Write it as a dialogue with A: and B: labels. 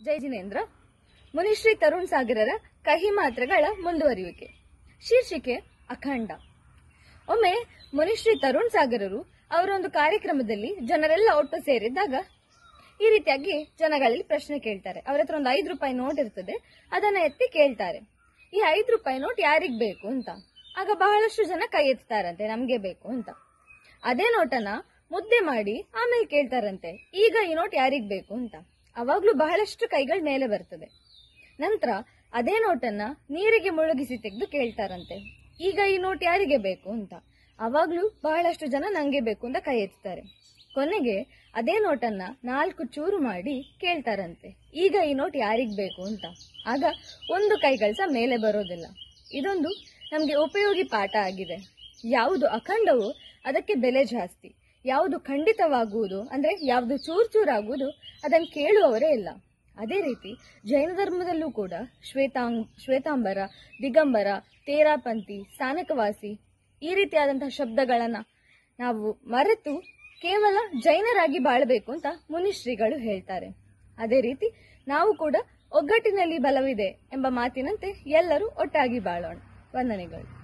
A: ಜೈ ಜಿನೇಂದ್ರ ಮುನಿಶ್ರೀ ತರುಣ್ ಸಾಗರರ ಕಹಿ ಮಾತ್ರಗಳ ಮುಂದುವರಿಯುವಿಕೆ ಶೀರ್ಷಿಕೆ ಅಖಂಡ ಒಮ್ಮೆ ಮುನಿಶ್ರೀ ತರುಣ್ ಸಾಗರರು ಅವರೊಂದು ಕಾರ್ಯಕ್ರಮದಲ್ಲಿ ಜನರೆಲ್ಲ ಒಟ್ಟು ಸೇರಿದ್ದಾಗ ಈ ರೀತಿಯಾಗಿ ಜನಗಳಲ್ಲಿ ಪ್ರಶ್ನೆ ಕೇಳ್ತಾರೆ ಅವ್ರ ಹತ್ರ ಒಂದು ಐದು ರೂಪಾಯಿ ನೋಟ್ ಇರ್ತದೆ ಅದನ್ನ ಎತ್ತಿ ಕೇಳ್ತಾರೆ ಈ ಐದು ರೂಪಾಯಿ ನೋಟ್ ಯಾರಿಗ್ ಬೇಕು ಅಂತ ಆಗ ಬಹಳಷ್ಟು ಜನ ಕೈ ಎತ್ತಾರಂತೆ ನಮ್ಗೆ ಬೇಕು ಅಂತ ಅದೇ ನೋಟನ್ನ ಮುದ್ದೆ ಮಾಡಿ ಆಮೇಲೆ ಕೇಳ್ತಾರಂತೆ ಈಗ ಈ ನೋಟ್ ಯಾರಿಗ್ ಬೇಕು ಅಂತ ಅವಾಗ್ಲೂ ಬಹಳಷ್ಟು ಕೈಗಳ ಮೇಲೆ ಬರ್ತದೆ ನಂತರ ಅದೇ ನೋಟನ್ನ ನೀರಿಗೆ ಮುಳುಗಿಸಿ ತೆಗೆದು ಕೇಳ್ತಾರಂತೆ ಈಗ ಈ ನೋಟ್ ಯಾರಿಗೆ ಬೇಕು ಅಂತ ಅವಾಗ್ಲೂ ಬಹಳಷ್ಟು ಜನ ನಂಗೆ ಬೇಕು ಅಂತ ಕೈ ಎತ್ತಾರೆ ಕೊನೆಗೆ ಅದೇ ನೋಟನ್ನ ನಾಲ್ಕು ಚೂರು ಮಾಡಿ ಕೇಳ್ತಾರಂತೆ ಈಗ ಈ ನೋಟ್ ಯಾರಿಗ್ ಬೇಕು ಅಂತ ಆಗ ಒಂದು ಕೈಗಳು ಸಹ ಮೇಲೆ ಬರೋದಿಲ್ಲ ಇದೊಂದು ನಮ್ಗೆ ಉಪಯೋಗಿ ಪಾಠ ಆಗಿದೆ ಯಾವುದು ಅಖಂಡವೋ ಅದಕ್ಕೆ ಬೆಲೆ ಜಾಸ್ತಿ ಯಾವುದು ಖಂಡಿತವಾಗುವುದು ಅಂದ್ರೆ ಯಾವುದು ಚೂರ್ ಚೂರಾಗುವುದು ಅದನ್ನು ಕೇಳುವವರೇ ಇಲ್ಲ ಅದೇ ರೀತಿ ಜೈನ ಧರ್ಮದಲ್ಲೂ ಕೂಡ ಶ್ವೇತಾಂಗ್ ಶ್ವೇತಾಂಬರ ದಿಗಂಬರ ತೇರಾಪಂಥಿ ಸ್ಥಾನಕವಾಸಿ ಈ ರೀತಿಯಾದಂತಹ ಶಬ್ದಗಳನ್ನ ನಾವು ಮರೆತು ಕೇವಲ ಜೈನರಾಗಿ ಬಾಳಬೇಕು ಅಂತ ಮುನಿಶ್ರೀಗಳು ಹೇಳ್ತಾರೆ ಅದೇ ರೀತಿ ನಾವು ಕೂಡ ಒಗ್ಗಟ್ಟಿನಲ್ಲಿ ಬಲವಿದೆ ಎಂಬ ಮಾತಿನಂತೆ ಎಲ್ಲರೂ ಒಟ್ಟಾಗಿ ಬಾಳೋಣ ವಂದನೆಗಳು